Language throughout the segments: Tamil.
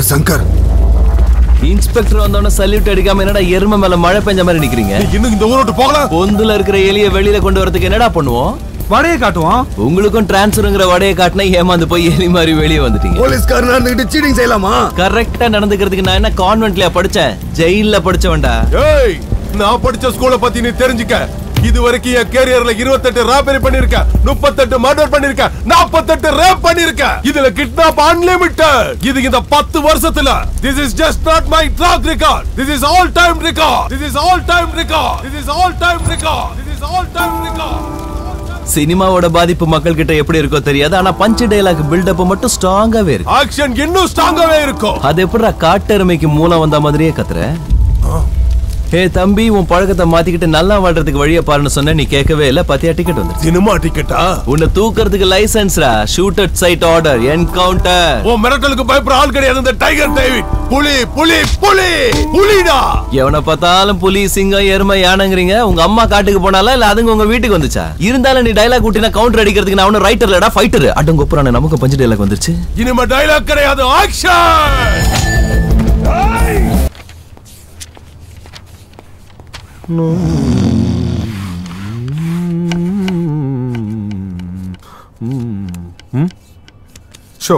மிஸ்டர் சங்கர் இன்ஸ்பெக்டர் வந்தோடனே சல்யூட் அடிக்காம என்னடா எருமை மேல மழை பெஞ்ச மாதிரி நிக்கிறீங்க இன்னும் இந்த ஊரோட்டு போகலாம் பொந்துல இருக்கிற எலிய வெளியில கொண்டு வரதுக்கு என்னடா பண்ணுவோம் வடையை காட்டுவோம் உங்களுக்கும் டிரான்ஸ்ஃபருங்கிற வடையை காட்டினா ஏமாந்து போய் எலி மாதிரி வெளியே வந்துட்டீங்க போலீஸ்காரனா இருந்துகிட்டு சீட்டிங் செய்யலாமா கரெக்டா நடந்துக்கிறதுக்கு நான் என்ன கான்வென்ட்லயா படிச்சேன் ஜெயில்ல படிச்சவன்டா ஏய் நான் படிச்ச ஸ்கூலை பத்தி நீ தெரிஞ்சுக்க இது வரைக்கும் என் கேரியர்ல இருபத்தெட்டு ராபரி பண்ணிருக்க முப்பத்தெட்டு மர்டர் பண்ணிருக்க நாற்பத்தெட்டு ரேப் பண்ணிருக்க இதுல கிட்னாப் அன்லிமிட்டட் இது இந்த பத்து வருஷத்துல this is just not my track record this is all time record this is all time record this is all time record this is all time record சினிமாவோட பாதிப்பு மக்கள் கிட்ட எப்படி இருக்கோ தெரியாது ஆனா பஞ்ச் டைலாக் பில்டப் மட்டும் ஸ்ட்ராங்காவே இருக்கு ஆக்ஷன் இன்னும் ஸ்ட்ராங்காவே இருக்கும் அது எப்படிடா காட்டெருமைக்கு மூலம் வந்த மாதிரியே கத்துற ஏ தம்பி உன் பழக்கத்தை மாத்திக்கிட்டு நல்லா வாழ்றதுக்கு வழியை பாருன்னு சொன்ன நீ கேட்கவே இல்ல பத்தியா டிக்கெட் வந்து சினிமா டிக்கெட்டா உன்னை தூக்கறதுக்கு லைசன்ஸ்ரா shoot at sight order encounter உன் மிரட்டலுக்கு பயப்படுற ஆள் கிடையாது இந்த டைகர் டேவிட் புலி புலி புலி புலிடா எவனை பார்த்தாலும் புலி சிங்கம் எருமை யானைங்கிறீங்க உங்க அம்மா காட்டுக்கு போனாலா இல்ல அதுங்க உங்க வீட்டுக்கு வந்துச்சா இருந்தாலும் நீ டைலாக் விட்டினா கவுண்டர் அடிக்கிறதுக்கு நான் ஒன்னும் ரைட்டர் இல்லடா ஃபைட்டர் அடங்க ஒப்புறானே நமக்கு பஞ்சு டைலாக் வந்துருச்சு இனிமே டைலாக் கிடையாது ஆக்ஷன் ஷோ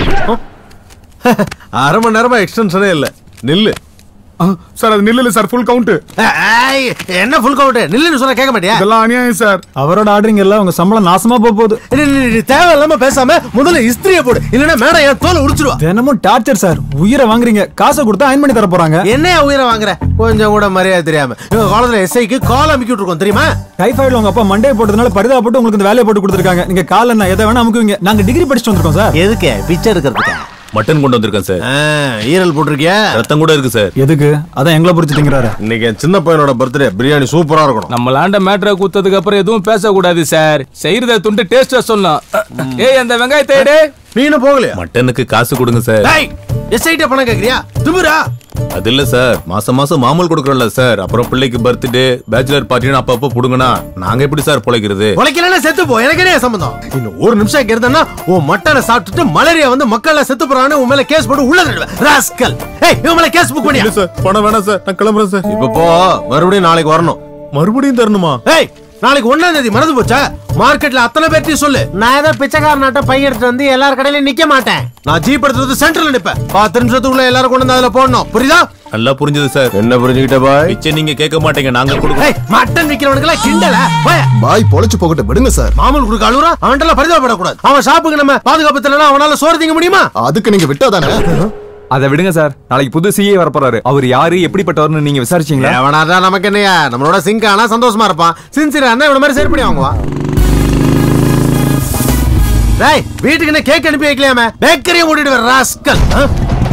அரை மணி நேரமா எக்ஸ்டென்ஷனே இல்ல நில்லு சார் அது நில்லு சார் ஃபுல் கவுண்ட் ஏய், என்ன ஃபுல் கவுண்ட் நில்லுன்னு சொன்னா கேட்க மாட்டியா இதெல்லாம் அநியாயம் சார் அவரோட ஆர்டரிங் எல்லாம் உங்க சம்பளம் நாசமா போக போகுது நீ- நீ- நீ தேவையில்லாம பேசாம முதல்ல இஸ்திரிய போடு இல்லன்னா மேடம் என் தோலை உடிச்சிருவா தினமும் டார்ச்சர் சார் உயிரை வாங்குறீங்க காசை கொடுத்தா அயன் பண்ணி தர போறாங்க என்னையா உயிரை வாங்குற கொஞ்சம் கூட மரியாதை தெரியாம இவங்க காலத்துல எஸ்ஐக்கு கால் அமைக்கி விட்டுருக்கோம் தெரியுமா டைஃபாய்டு உங்க அப்பா மண்டே போட்டதுனால பரிதாபப்பட்டு உங்களுக்கு இந்த வேலையை போட்டு கொடுத்துருக்காங்க நீங்க கால் என்ன எதை வேணா அமுக்குவீங்க நாங்க டிகிரி படிச்சுட்டு வந்திருக்கோம் சார் எதுக்கு பிச்சை இருக்கிறதுக்கு மட்டன் கொண்டு வந்திருக்கேன் சார் ஆ, ஈரல் போட்டிருக்கியா ரத்தம் கூட இருக்கு சார் எதுக்கு அதான் எங்களை புரிச்சுட்டீங்கிறாரு இன்னைக்கு என் சின்ன பையனோட பர்த்டே பிரியாணி சூப்பரா இருக்கணும் நம்மளாண்ட மேட்ரை குத்ததுக்கு அப்புறம் எதுவும் பேசக்கூடாது சார் செய்யறத துண்டு டேஸ்டா சொல்லலாம் ஏய் அந்த வெங்காயத்தை எடு நீ இன்னும் போகலையா மட்டனுக்கு காசு கொடுங்க சார் டேய் எஸ்ஐட்ட பணம் கேக்குறியா திமிரா அது இல்ல சார் மாசம் மாசம் மாமூல் கொடுக்கறோம்ல சார் அப்புறம் பிள்ளைக்கு பர்த்டே பேச்சுலர் பார்ட்டின்னு அப்பப்போ புடுங்கனா நாங்க எப்படி சார் பொழைக்கிறது உழைக்கலன்னா செத்து போ எனக்கு என்ன சம்பந்தம் இன்னும் ஒரு நிமிஷம் இங்க இருந்தேன்னா உன் மட்டனை சாப்பிட்டுட்டு மலேரியா வந்து மக்கள் செத்து போறான்னு உன் மேல கேஸ் போட்டு உள்ள தள்ளுவேன் ராஸ்கல் ஏய் இவன் மேல கேஸ் புக் பண்ணியா இல்ல சார் பணம் வேணாம் சார் நான் கிளம்புறேன் சார் இப்ப போ மறுபடியும் நாளைக்கு வரணும் மறுபடியும் தரணுமா ஏய் நாளைக்கு ஒண்ணாம் தேதி மறந்து போச்சா மார்க்கெட்ல அத்தனை பேர்த்தையும் சொல்லு நான் ஏதோ பிச்சைக்காரனாட்ட பை எடுத்து வந்து எல்லார் கடையிலயும் நிக்க மாட்டேன் நான் ஜீப் எடுத்து சென்டர்ல நிப்பேன் பத்து நிமிஷத்துக்குள்ள எல்லாரும் கொண்டு வந்து அதுல போடணும் புரியுதா நல்லா புரிஞ்சது சார் என்ன புரிஞ்சுக்கிட்ட பாய் பிச்சை நீங்க கேட்க மாட்டீங்க நாங்க கொடுக்கறோம் ஏய் மட்டன் விக்கிறவனுக்கு எல்லாம் கிண்டல போய் பாய் பொழைச்சு போகட்டும் விடுங்க சார் மாமூல் கொடுக்க அழுகுறான் அவன்கிட்ட பரிதாபப்படக்கூடாது அவன் ஷாப்புக்கு நம்ம பாதுகாப்பு தெரியல அவனால சோறு திங்க முடியுமா அதுக்கு நீங்க விட்டாதானே அதை விடுங்க சார் நாளைக்கு புது சிஏ வரப்போறாரு அவர் யாரு எப்படிப்பட்டவர்னு நீங்க விசாரிச்சீங்களா எவனாடா நமக்கு என்னையா நம்மளோட சிங்க் ஆனா சந்தோஷமா இருப்பான் சின்சியரா இருந்தா இவன மாதிரி சரி பண்ணி வாங்குவான் டேய் வீட்டுக்கு என்ன கேக் அனுப்பி வைக்கலையாமே பேக்கரியை மூடிட்டு வர ராஸ்கல் ஆ?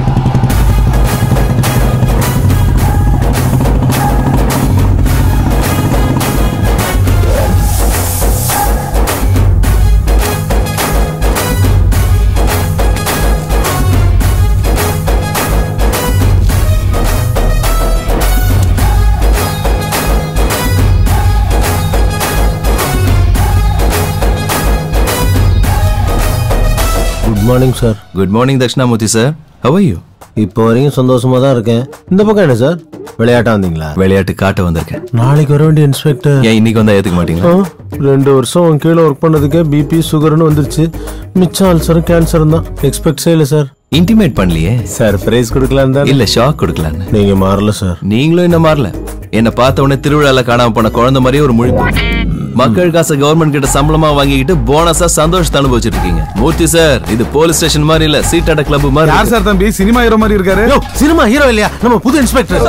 Good morning sir good morning Dakshinamurthy sir how you இப்போ வரைக்கும் சந்தோஷமா தான் இருக்கேன் இந்த பக்கம் என்ன சார் விளையாட்டா வந்தீங்களா விளையாட்டு காட்ட வந்திருக்கேன் நாளைக்கு வர வேண்டிய இன்ஸ்பெக்டர் ஏன் இன்னைக்கு வந்தா ஏத்துக்க மாட்டீங்களா ரெண்டு வருஷம் உன் கீழே ஒர்க் பண்ணதுக்கே பிபி சுகர்னு வந்துருச்சு மிச்சம் அல்சரும் கேன்சரும் தான் எக்ஸ்பெக்ட் செய்யல சார் இன்டிமேட் பண்ணலையே சார் பிரைஸ் கொடுக்கலாம் தான் இல்ல ஷாக் கொடுக்கலான்னு நீங்க மாறல சார் நீங்களும் என்ன மாறல என்ன பார்த்த உடனே திருவிழால காணாம போன குழந்தை மாதிரியே ஒரு முழிப்பு மக்கள் காசை கவர்மெண்ட் கிட்ட சம்பளமா வாங்கிக்கிட்டு போனஸா சந்தோஷத்தை அனுபவிச்சிட்டு இருக்கீங்க மூர்த்தி சார் இது போலீஸ் ஸ்டேஷன் மாதிரி இல்ல சீட்டாட கிளப் மாதிரி யார் இருக்கு. சார் தம்பி சினிமா ஹீரோ மாதிரி இருக்காரு யோ சினிமா ஹீரோ இல்லையா நம்ம புது இன்ஸ்பெக்டர்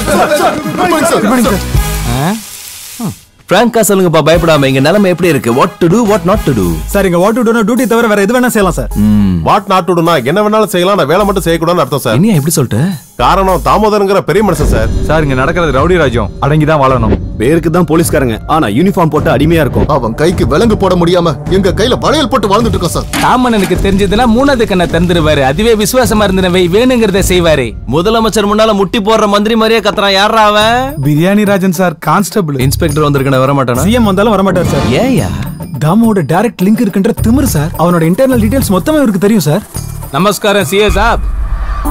பிராங்கா சொல்லுங்கப்பா பயப்படாம இங்க நிலைமை எப்படி இருக்கு what to do what not to do sir இங்க வாட் டு டியூட்டி தவிர வேற எது வேணா செய்யலாம் சார் வாட் நாட் டுனா என்ன வேணாலும் செய்யலாம் நான் வேலை மட்டும் செய்யக்கூடாதுன்னு அர்த்தம் சார் இனியா எப்படி சொல்லிட்ட காரணம் தாமோதரங்கிற பெரிய மனுஷன் சார் சார் இங்க நடக்கிறது ரவுடி ராஜ்யம் அடங்கி தான் வாழணும் பேருக்கு தான் போலீஸ்காரங்க ஆனா யூனிஃபார்ம் போட்டு அடிமையா இருக்கும் அவன் கைக்கு விலங்கு போட முடியாம எங்க கையில வளையல் போட்டு வாழ்ந்துட்டு இருக்கோம் சார் காமனனுக்கு தெரிஞ்சதுன்னா மூணாவது கண்ணை திறந்துருவாரு அதுவே விசுவாசமா இருந்தனவை வேணுங்கிறத செய்வாரு முதலமைச்சர் முன்னால முட்டி போடுற மந்திரி மாதிரியே கத்துறான் யாரா அவன் biryani Rajan sir constable inspector வந்திருக்கன வர மாட்டானா சிஎம் வந்தாலும் வரமாட்டார் சார் ஏயா தாமோட டைரக்ட் லிங்க் இருக்குன்ற திமிரு சார் அவனோட இன்டர்னல் டீடைல்ஸ் மொத்தமா இவருக்கு தெரியும் சார் நமஸ்காரம் சிஏ சாப்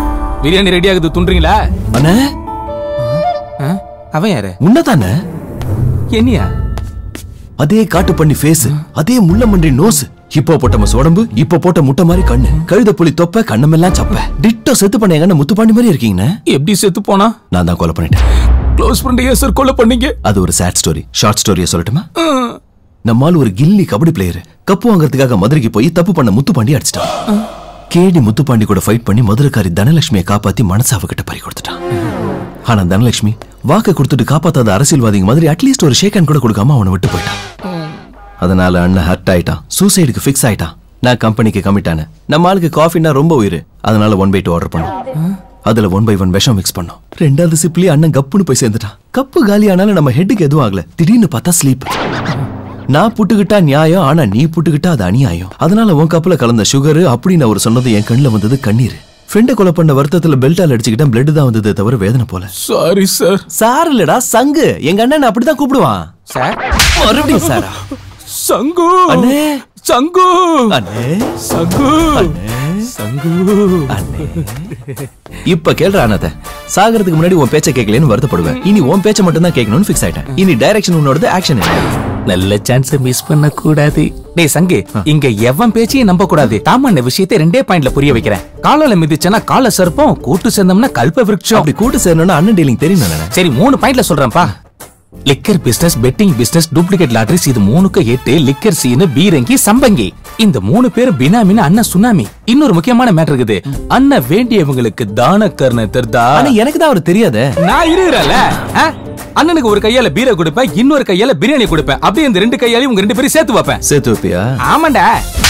பிரியாணி ரெடி ஆகுது துண்டுறீங்களா அண்ணே ஆ? அவன் யாரு உன்னதானே என்னையா அதே காட்டு பண்ணி ஃபேஸ் அதே முள்ள மண்டி நோஸ் இப்போ போட்ட உடம்பு இப்போ போட்ட முட்டை மாதிரி கண்ணு கழுத புலி தொப்ப கண்ணமெல்லாம் சப்ப டிட்டோ செத்து பண்ண எங்க முத்துப்பாண்டி மாதிரி இருக்கீங்கண்ணே எப்படி செத்து போனா நான் தான் கொலை பண்ணிட்டேன் க்ளோஸ் பண்ணி ஏன் சார் கொலை பண்ணீங்க அது ஒரு சேட் ஸ்டோரி ஷார்ட் ஸ்டோரியா சொல்லட்டுமா நம்மால் ஒரு கில்லி கபடி பிளேயர் கப்பு வாங்குறதுக்காக மதுரைக்கு போய் தப்பு பண்ண முத்துப்பாண்டி அடிச்சிட்டான் கேடி முத்துப்பாண்டி கூட ஃபைட் பண்ணி மதுரைக்காரி தனலட்சுமியை காப்பாத்தி மனசு அவகிட்ட பறி கொடுத்துட்டான் ஆனா தனலட்சுமி வாக்கு கொடுத்துட்டு காப்பாத்தாத அரசியல்வாதிங்க மாதிரி அட்லீஸ்ட் ஒரு ஷேக் ஹேண்ட் கூட கொடுக்காம அவனை விட்டு போயிட்டான் அதனால அண்ணன் ஹர்ட் ஆயிட்டான் சூசைடுக்கு ஃபிக்ஸ் ஆயிட்டான் நான் கம்பெனிக்கு கமிட் ஆனேன் நம்ம ஆளுக்கு காஃபின்னா ரொம்ப உயிர் அதனால ஒன் பை டூ ஆர்டர் பண்ணோம் அதுல ஒன் பை ஒன் விஷம் மிக்ஸ் பண்ணோம் ரெண்டாவது சிப்லி அண்ணன் கப்புன்னு போய் சேர்ந்துட்டான் கப்பு காலி ஆனாலும் நம்ம ஹெட்டுக்கு எதுவும் ஆகல திடீர்னு பார்த்தா ஸ்லீப் நான் புட்டுக்கிட்டா நியாயம் ஆனா நீ புட்டுக்கிட்டா அது அநியாயம் அதனால உன் கப்புல கலந்த சுகர் அப்படின்னு அவர் சொன்னது என் கண்ணுல வந்தது கண்ணீர் ஃப்ரெண்டை கொலை பண்ண வருத்தத்துல பெல்ட்டால் அடிச்சுக்கிட்டேன் பிளட் தான் வந்தது தவிர வேதனை போல சாரி சார் சார் இல்லடா சங்கு எங்க அண்ணன் அப்படிதான் கூப்பிடுவான் சார் மறுபடியும் சாரா சங்கு அண்ணே சங்கு அண்ணே சங்கு சங்கு அண்ணே இப்ப கேள்ற அண்ணாத்த சாகிறதுக்கு முன்னாடி உன் பேச்ச கேட்கலன்னு வருத்தப்படுவேன் இனி உன் பேச்ச மட்டும் தான் கேட்கணும்னு ஃபிக்ஸ் ஆயிட்டேன் இனி டைரக்ஷன் உன்னோடது ஆக்ஷன் நல்ல சான்ஸ் மிஸ் பண்ண கூடாது டேய் சங்கு இங்க எவன் பேச்சையும் நம்ப கூடாது தாமண்ண விஷயத்தை ரெண்டே பாயிண்ட்ல புரிய வைக்கிறேன் காலால மிதிச்சனா கால சர்ப்பம் கூட்டு சேர்ந்தோம்னா கல்ப விருட்சம் அப்படி கூட்டு சேரணும்னா அண்ணன் டீலிங் தெரியும் நானே சரி மூணு பாயிண்ட்ல சொல்றேன்ப்பா liquor business betting business duplicate lotteries இது மூணுக்கு எட்டு லிக்கர் சீனு பீரங்கி சம்பங்கி இந்த மூணு பேர் பினாமின்னு அண்ணன் சுனாமி இன்னொரு முக்கியமான மேட்டர் இருக்குது அண்ணன் வேண்டியவங்களுக்கு தான கர்ண தர்தா ஆனா எனக்கு தான் அவர் தெரியாதே நான் இருக்கிறேன்ல ஆ? அண்ணனுக்கு ஒரு கையால பீரை கொடுப்பேன் இன்னொரு கையால பிரியாணி கொடுப்பேன் அப்படியே இந்த ரெண்டு கையாலையும் உங்க ரெண்டு பேரும் சேர்த்து வைப்பேன் சேர்த்து வைப்பியா ஆமாண்டா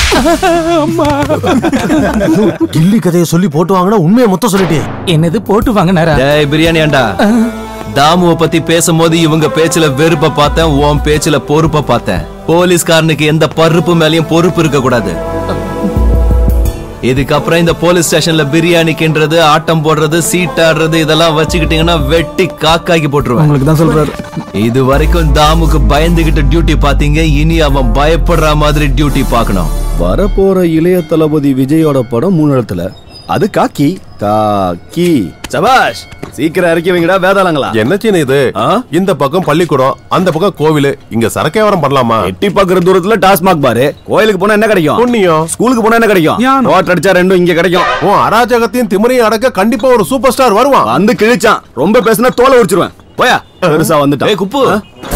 கில்லி கதையை சொல்லி போட்டு வாங்கினா உண்மையை மொத்தம் சொல்லிட்டே என்னது போட்டு வாங்க நேரா டேய் பிரியாணி ஆண்டா தாமுவ பத்தி பேசும்போது இவங்க பேச்சுல வெறுப்ப பார்த்தேன் உன் பேச்சுல பொறுப்ப பார்த்தேன் போலீஸ்காரனுக்கு எந்த பருப்பு மேலயும் பொறுப்பு இருக்க கூடாது இதுக்கப்புறம் இந்த போலீஸ் ஸ்டேஷன்ல பிரியாணிக்குன்றது ஆட்டம் போடுறது சீட்டாடுறது இதெல்லாம் வச்சுக்கிட்டீங்கன்னா வெட்டி காக்காக்கி போட்டுருவேன் உங்களுக்கு தான் சொல்றாரு இது வரைக்கும் தாமுக்கு பயந்துகிட்டு டியூட்டி பாத்தீங்க இனி அவன் பயப்படுற மாதிரி டியூட்டி பார்க்கணும் வரப்போற இளைய தளபதி விஜயோட படம் மூணு இடத்துல அது காக்கி காக்கி சபாஷ் சீக்கிரம் இறக்கி வைங்கடா வேதாளங்களா என்ன சின்ன இது ஆ? இந்த பக்கம் பள்ளிக்கூடம் அந்த பக்கம் கோவில் இங்க சரக்கேவரம் பண்ணலாமா எட்டி பாக்குற தூரத்துல டாஸ்மாக் பாரு கோயிலுக்கு போனா என்ன கிடைக்கும் புண்ணியம் ஸ்கூலுக்கு போனா என்ன கிடைக்கும் ஞானம். ஓட்டர் அடிச்சா ரெண்டும் இங்க கிடைக்கும் உன் அராஜகத்தையும் திமிரையும் அடக்க கண்டிப்பா ஒரு சூப்பர் ஸ்டார் வருவான் வந்து கிழிச்சான் ரொம்ப பேசினா தோலை உரிச்சிருவேன் போயா பெருசா ஏய் வந்துட்டான் குப்பு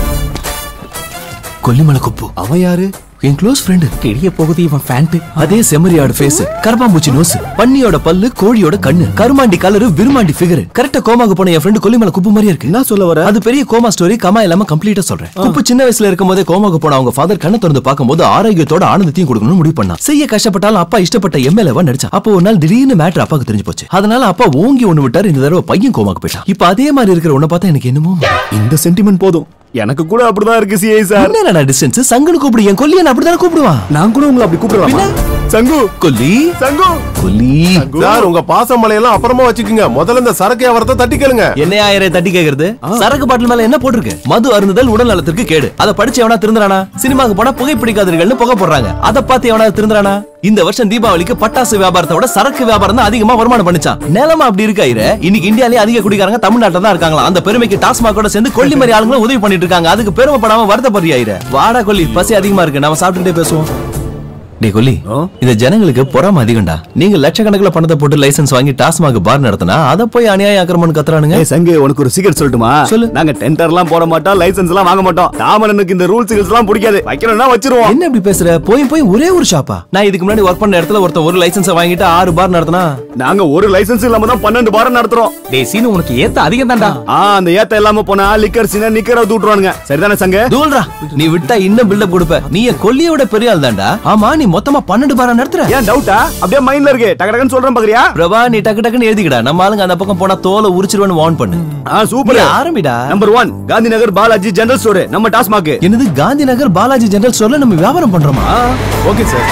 கொல்லிமலை குப்பு அவன் யாரு என் க்ளோஸ் ஃப்ரெண்டு கிழிய போகுது இவன் ஃபேண்ட் அதே செம்மறியாடு ஃபேஸ் கரப்பாம்பூச்சி நோஸ் பன்னியோட பல்லு கோழியோட கண்ணு கருமாண்டி கலரு விருமாண்டி ஃபிகர் கரெக்டா கோமாக்கு போன என் ஃப்ரெண்டு கொல்லிமலை குப்பு மாதிரியா இருக்கு என்ன சொல்ல வர அது பெரிய கோமா ஸ்டோரி கமா இல்லாம கம்ப்ளீட்டா சொல்றேன் குப்பு சின்ன வயசுல இருக்கும் போதே கோமாக்கு போன அவங்க ஃபாதர் கண்ணை திறந்து பார்க்கும்போது ஆரோக்கியத்தோட ஆனந்தத்தையும் கொடுக்கணும்னு முடிவு பண்ணா செய்ய கஷ்டப்பட்டாலும் அப்பா இஷ்டப்பட்ட எம்எல்ஏவா நடிச்சா அப்போ ஒரு நாள் திடீர்னு மேட்டர் அப்பாக்கு தெரிஞ்சு போச்சு அதனால அப்பா ஓங்கி ஒண்ணு விட்டாரு இந்த தடவை பையன் கோமாக்கு போயிட்டான் இப்ப அதே மாதிரி இருக்கிற உன்னை பார்த்தா எனக்கு என்னமோ இந்த சென்டிமெண்ட் போதும் எனக்கு கூட அப்படிதான் இருக்கு சிஐ சார் என்னடா டிஸ்டன்ஸ் சங்குனு கூப்பிடு என் கொல்லியன் அப்படிதானே கூப்பிடுவான் நான் கூட உங்களை அப்படி கூப்பிடுறேன் சங்கு கொல்லி சங்கு கொல்லி சார் உங்க பாச மலையெல்லாம் அப்புறமா வச்சுக்கோங்க முதல்ல இந்த சரக்கு வியாபாரத்தை தட்டி கேளுங்க என்ன ஆயிரம் தட்டி கேக்குறது சரக்கு பாட்டில் மேல என்ன போட்டிருக்கு மது அருந்துதல் உடல் நலத்திற்கு கேடு அதை படிச்சு எவனா திருந்துறானா சினிமாக்கு போனா புகை பிடிக்காதீர்கள்னு புகை போடுறாங்க அதை பார்த்து எவனா திருந்துறானா இந்த வருஷம் தீபாவளிக்கு பட்டாசு வியாபாரத்தை விட சரக்கு வியாபாரம் தான் அதிகமா வருமானம் பண்ணிச்சான் நிலமா அப்படி இருக்கா ஐயரே இன்னைக்கு இந்தியாலே அதிக குடிக்காரங்க தமிழ்நாட்டுல தான் இருக்காங்களா அந்த பெருமைக்கு டாஸ்மாகோட சேர்ந்து கொல்லி மாதிரி ஆளுங்களும் உதவி பண்ணிட்டு இருக்காங்க அதுக்கு பெருமைப்படாம வருத்தப்படுறியா ஐயரே வாடா கொல்லி பசி அதிகமா இருக்கு நம்ம சாப்பிட்டுட்டே பேசுவோம் டே கொல்லி இந்த ஜனங்களுக்கு பொறாம அதிகம்டா நீங்க லட்சக்கணக்கில் பணத்தை போட்டு லைசென்ஸ் வாங்கி டாஸ்மாக் பார் நடத்தினா அதை போய் அநியாய ஆக்கிரமணம் கத்துறானுங்க ஏய் சங்கு உனக்கு ஒரு சீக்கிரம் சொல்லட்டுமா சொல்லு. நாங்க டெண்டர் எல்லாம் போட மாட்டோம் லைசென்ஸ் எல்லாம் வாங்க மாட்டோம் தாமரனுக்கு இந்த ரூல்ஸ் எல்லாம் பிடிக்காது வைக்கணும்னா வச்சிருவோம் என்ன இப்படி பேசுற போய் போய் ஒரே ஒரு ஷாப்பா நான் இதுக்கு முன்னாடி ஒர்க் பண்ண இடத்துல ஒருத்தன் ஒரு லைசென்ஸ் வாங்கிட்டு ஆறு பார் நடத்தினா நாங்க ஒரு லைசென்ஸ் இல்லாம தான் பன்னெண்டு பாரம் நடத்துறோம் டேய் சீனு உனக்கு ஏத்த அதிகம் தான்டா ஆ அந்த ஏத்த இல்லாம போனா லிக்கர் சீனா நிக்கர தூட்டுறானுங்க சரிதானே சங்க தூள்ரா நீ விட்டா இன்னும் பில்டப் கொடுப்ப நீ என் கொல்லியோட பெரிய ஆள் தான்டா ஆமா நீ மொத்தமா பன்னெண்டு பாரா நடத்துற ஏன் டவுட்டா அப்படியே மைண்ட்ல இருக்கு டக்கு டக்குன்னு சொல்றேன் பாக்குறியா பிரபா நீ டக்கு டக்குன்னு எழுதிக்கடா நம்ம ஆளுங்க அந்த பக்கம் போனா தோலை உரிச்சிருவேன்னு வார்ன் பண்ணு ஆ சூப்பர் நீ ஆரம்பிடா number one Gandhi Nagar Balaji general store நம்ம டாஸ்மாக் என்னது காந்தி நகர் பாலாஜி ஜெனரல் ஸ்டோர்ல நம்ம வியாபாரம் பண்றோமா ஓகே சார்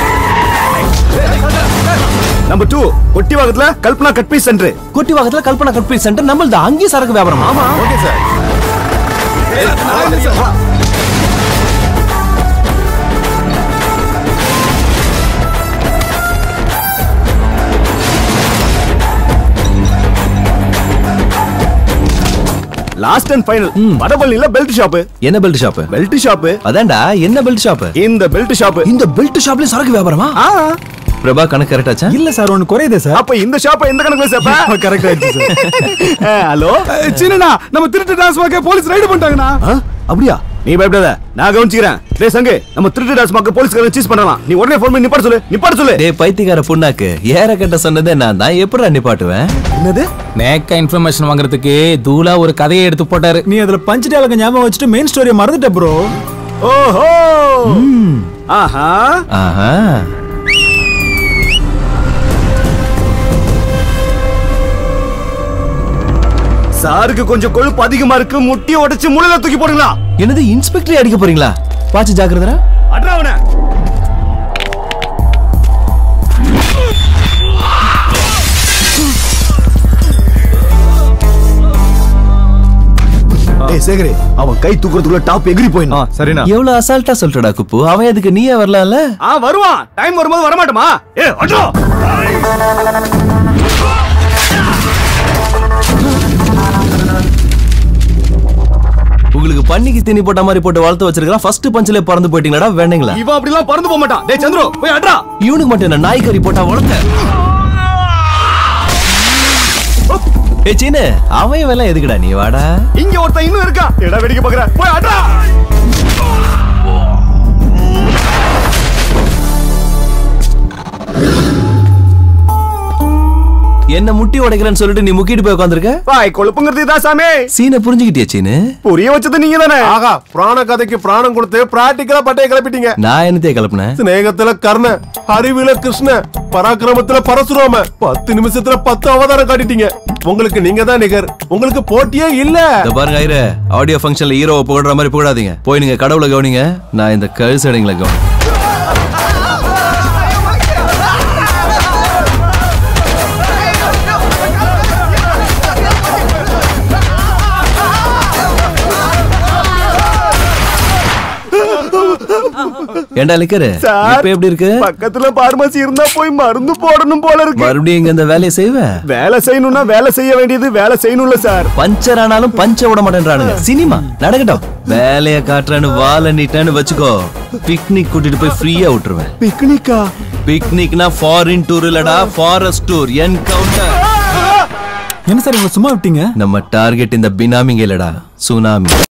நம்பர் டூ கொட்டிவாகத்துல கல்பனா கட்பீஸ் சென்டர் கொட்டி வாகத்துல கல்பனா கட்பி சென்டர் நம்மள்து அங்கேயும் சரக்கு வியாபாரம் ஆமா okay sir last and final வடபள்ளியில பெல்ட் ஷாப் என்ன பெல்ட் ஷாப் பெல்ட் ஷாப் அதான்டா என்ன பெல்ட் ஷாப் இந்த பெல்ட் ஷாப் இந்த பெல்ட் ஷாப்லயும் சரக்கு வியாபாரமா ஆ பிரபா கணக்கு கரெக்டாச்சா இல்ல சார் ஒன்னு குறையுதே சார் அப்ப இந்த ஷாப்ப எந்த கணக்குல சேப்ப கரெக்ட் ஆயிடுச்சு சார் ஹலோ சின்னண்ணா நம்ம திருட்டு டாஸ்மாக போலீஸ் ரைடு பண்ணிட்டாங்கண்ணா அப்படியா நீ பயப்படாத நான் கவனிச்சுக்கிறேன் டேய் சங்கு நம்ம திருட்டு டாஸ் மாக்க போலீஸ்காரன் சீஸ் பண்ணலாம் நீ உடனே ஃபோன் பண்ணி நிப்பாட சொல்லு நிப்பாட சொல்லு டேய் பைத்தியக்கார புண்ணாக்கு ஏற கட்ட சொன்னதே நான் தான் எப்படிடா நிப்பாட்டுவேன் என்னது நேக்கா இன்ஃபர்மேஷன் வாங்குறதுக்கு தூளா ஒரு கதையை எடுத்து போட்டாரு நீ அதுல பஞ்ச் டேலக்க ஞாபகம் வச்சுட்டு மெயின் ஸ்டோரியை மறந்துட்ட ப்ரோ ஓஹோ ஆஹா ஆஹா சாருக்கு கொஞ்சம் கொழுப்பு அதிகமா இருக்கு முட்டியை உடைச்சு முளையில தூக்கி போடுங்களா என்னது இன்ஸ்பெக்டர் அடிக்க போறீங்களா பாச்சு ஜாக்கிரதா அட்ராவன ஏய் சேகரே அவன் கை தூக்குறதுக்குள்ள டாப் எகிரி ஆ போயிடும் சரிண்ணா எவ்வளவு அசால்ட்டா சொல்றடா குப்பு அவன் எதுக்கு நீயே வரலாம்ல ஆ வருவான் டைம் வரும்போது வரமாட்டோமா ஏ அட்ரா உங்களுக்கு பண்ணிக்கு தீனி போட்ட மாதிரி போட்டு வளர்த்து வச்சிருக்கான் ஃபர்ஸ்ட் பஞ்சிலே பறந்து போயிட்டீங்களா வேணுங்களா இவன் அப்படிலாம் பறந்து போக மாட்டான் டேய் சந்திரு போய் அட்ரா இவனுக்கு மட்டும் என்ன நாய்க்கறி போட்டா வளர்த்த ஏ சீனு அவன் வேலை எதுக்குடா நீ வாடா இங்க ஒருத்தன் இன்னும் இருக்கான் எடா வெடிக்க பாக்குற போய் அட்ரா என்ன முட்டி உடைக்கிறேன்னு சொல்லிட்டு நீ முக்கிட்டு போய் உட்காந்துருக்க பாய் கொழுப்புங்கிறது இதான் சாமி சீனை புரிஞ்சுக்கிட்டியா சீனு புரிய வச்சது நீங்க தானே ஆகா பிராண கதைக்கு பிராணம் கொடுத்து பிராக்டிக்கலா பட்டைய கிளப்பிட்டீங்க நான் என்னத்தைய கிளப்புனேன் சிநேகத்துல கர்ண அறிவில கிருஷ்ண பராக்கிரமத்துல பரசுராம பத்து நிமிஷத்துல பத்து அவதாரம் காட்டிட்டீங்க உங்களுக்கு நீங்க தான் நிகர் உங்களுக்கு போட்டியே இல்ல இந்த பாருங்க ஐயரே ஆடியோ ஃபங்க்ஷன்ல ஹீரோவை புகழ்ற மாதிரி புகழாதீங்க போய் நீங்க கடவுளை கவனிங்க நான் இந்த கழுசடைங்களை கவனி ஏண்டா லிக்கரு சார். இப்ப எப்படி இருக்கு பக்கத்துல பார்மசி இருந்தா போய் மருந்து போடணும் போல இருக்கு மறுபடியும் இங்க இந்த வேலையை செய்வேன் வேலை செய்யணும்னா வேலை செய்ய வேண்டியது வேலை செய்யணும்ல சார் பஞ்சர் ஆனாலும் பஞ்ச விட மாட்டேன்றானுங்க சினிமா நடக்கட்டும் வேலைய காட்டுறேன்னு வாழ நீட்டேன்னு வச்சுக்கோ பிக்னிக் கூட்டிட்டு போய் ஃப்ரீயா விட்டுருவேன் பிக்னிக்கா பிக்னிக்னா ஃபாரின் டூர் இல்லடா ஃபாரஸ்ட் டூர் என்கவுண்டர் என்ன சார் இவ்வளவு சும்மா விட்டீங்க நம்ம டார்கெட் இந்த பினாமிங்க இல்லடா சுனாமி